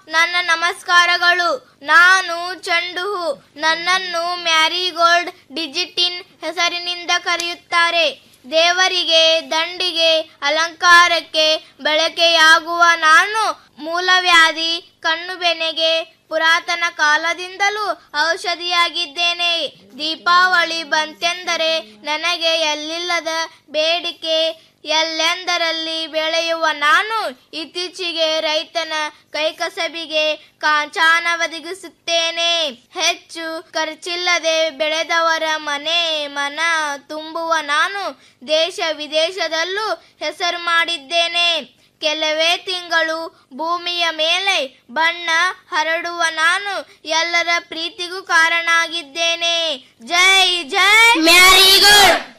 ನನ್ನ ನಮಸ್ಕಾರಗಳು ನಾನು ಚಂಡು ಹೂ ನನ್ನನ್ನು ಮ್ಯಾರಿಗೋಲ್ಡ್ ಡಿಜಿಟಿನ್ ಹೆಸರಿನಿಂದ ಕರೆಯುತ್ತಾರೆ ದೇವರಿಗೆ ದಂಡಿಗೆ ಅಲಂಕಾರಕ್ಕೆ ಬಳಕೆಯಾಗುವ ನಾನು ಮೂಲವ್ಯಾಧಿ ಕಣ್ಣು ಬೆನೆಗೆ ಪುರಾತನ ಕಾಲದಿಂದಲೂ ಔಷಧಿಯಾಗಿದ್ದೇನೆ ದೀಪಾವಳಿ ಬಂತೆಂದರೆ ನನಗೆ ಎಲ್ಲಿಲ್ಲದ ಬೇಡಿಕೆ ಎಲ್ಲೆಂದರಲ್ಲಿ ಬೆಳೆಯುವ ನಾನು ಇತ್ತೀಚೆಗೆ ರೈತನ ಕೈಕಸಬಿಗೆ ಕಾಂಚಾನ ಒದಗಿಸುತ್ತೇನೆ ಹೆಚ್ಚು ಖರ್ಚಿಲ್ಲದೆ ಬೆಳೆದವರ ಮನೆ ಮನ ತುಂಬುವ ನಾನು ದೇಶ ವಿದೇಶದಲ್ಲೂ ಹೆಸರು ಮಾಡಿದ್ದೇನೆ ಕೆಲವೇ ತಿಂಗಳು ಭೂಮಿಯ ಮೇಲೆ ಬಣ್ಣ ಹರಡುವ ನಾನು ಎಲ್ಲರ ಪ್ರೀತಿಗೂ ಕಾರಣ ಆಗಿದ್ದೇನೆ ಜೈ ಜೈ ಮ್ಯಾರಿಗೋಲ್ಡ್